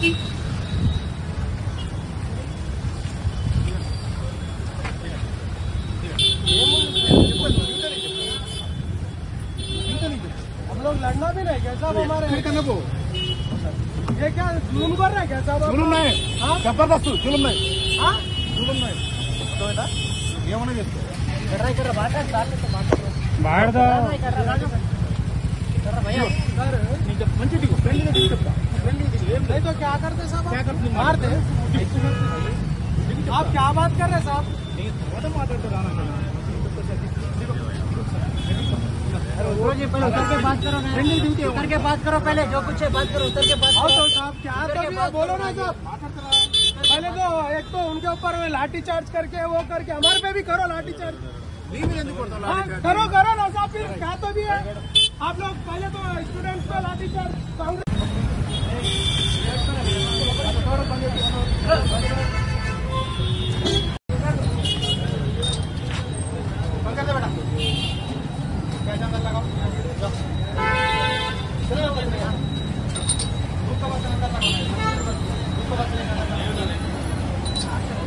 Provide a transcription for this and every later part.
हम लोग लड़ना भी नहीं क्या साहब हमारे ये क्या जुलूम कर रहे हैं क्या साहब జులుం నాయ్ हाँ? జబర్దస్త్ జులుం నాయ్ हाँ? జులుం నాయ్ అర్థమైందా ఏమన్నా చేసుకో सर నేను చెప్ మంచి దిగు ఫ్రెండ్లీ దిగు చెప్తా नहीं तो क्या करते साहब क्या करते? मारते आप क्या बात कर रहे हैं साहब నేను తర్వాత మాట్లాడుతూ రానా उतर के बात करो ना उतर के बात करो पहले जो कुछ है बात करो उतर के बात आओ करो तो साहब क्या उतर के तभी बात बोलो करो ना साहब पहले तो एक तो उनके ऊपर में लाठी चार्ज करके वो करके हमारे पे भी करो लाठी चार्ज నీ మీద ఎందుకు కొడతావు हाँ, లాఠీ చార్జ్? करो करो ना साहब फिर क्या तो भी है आप लोग पहले तो स्टूडेंट्स पे लाठी चार्ज कांग्रेस बंद कर दे बेटा कैसे अंदर लगाओ जाओ। चलो अंदर में यहाँ। धूप का बर्तन अंदर लगाओ। धूप का बर्तन अंदर लगाओ।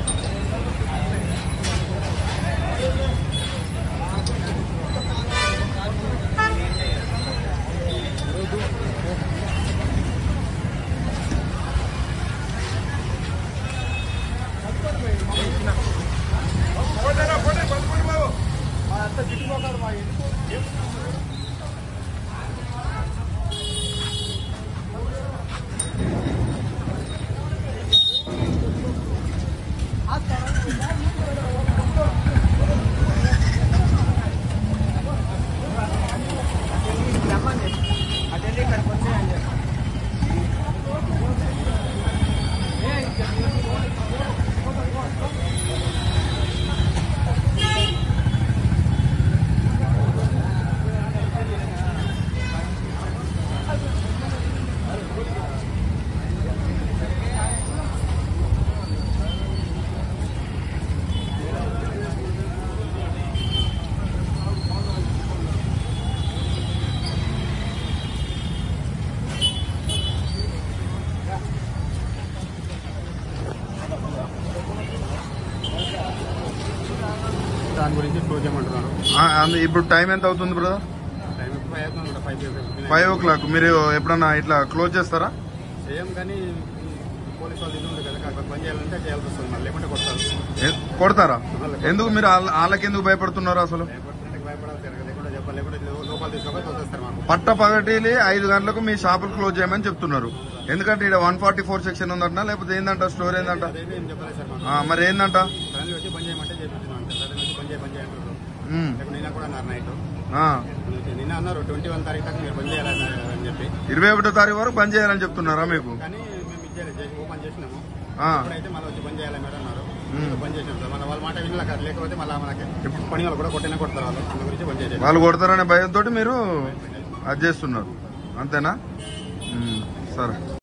దాని గురించి క్లోజ్ చేయమంటున్నారు ఆ, అందు- ఇప్పుడు టైం ఎంత అవుతుంది బ్రదర్ టైం ఫైవ్ అవుతుంది ఫైవ్ చేసి ఫైవ్ ఓ క్లాక్ మీరు ఎప్పుడన్నా ఇట్లా క్లోజ్ చేస్తారా చేయం కానీ పోలీస్ వాళ్ళు ఇది ఉంది కదా అక్కడ పని చేయాలంటే చేయాల్సి వస్తుంది మళ్ళీ లేకుంటే కొడతారు ఎ- కొడతారా ఎందుకు మీరు వాళ్ళ- వాళ్ళకి ఎందుకు భయపడుతున్నారు అసలు లేకుంటే భయపడాలి తిరగదు లేకుంటే చెప్పాలి లేకుంటే లోపల తీసుకోవాలి వదిలేస్తారు మాకు పట్ట పగటిలి ఐదు గంటలకు మీ షాపులు క్లోజ్ చేయమని చెప్తున్నారు ఎందుకంటే ఇక్కడ వన్ ఫార్టీ ఫోర్ సెక్షన్ ఉందంట లేకపోతే ఏందంట స్టోర్ ఏందంట అదైతే ఏం చెప్పలేదు సార్ మాకు ఆ, మరి ఏందంట సడన్లీ వచ్చి పని చేయమంటే చేపించినాం అంతే సడన్లీ వచ్చి పని చేయ పని చేయంటారు ఉమ్, లేకుంటే నిన్న కూడా అన్నారు నైట్ ఆ. నిన్న అన్నారు ట్వంటీ వన్ తారీఖు దాకా మీరు పని చేయాలని అని చెప్పి ఇరవై ఒకటో తారీఖు వరకు బంద్ చేయాలని చెప్తున్నారా మీకు కానీ మేము ఇచ్చేయాలి చేసి ఓపెన్ చేసినాము ఆ. ఇప్పుడైతే మళ్ళీ వచ్చి పని చేయాలి మేడం అన్నారు మ్మ్. పని చేసినాం సార్ మళ్ళీ వాళ్ళ మాట వినలే కదా లేకపోతే మళ్ళీ మనకి పని వాళ్ళు కూడా కొట్టినా కొడతారు వాళ్ళు అందు గురించి పని చేసేది వాళ్ళు కొడతారనే భయంతో మీరు అది చేస్తున్నారు అంతేనా ఉమ్, సరే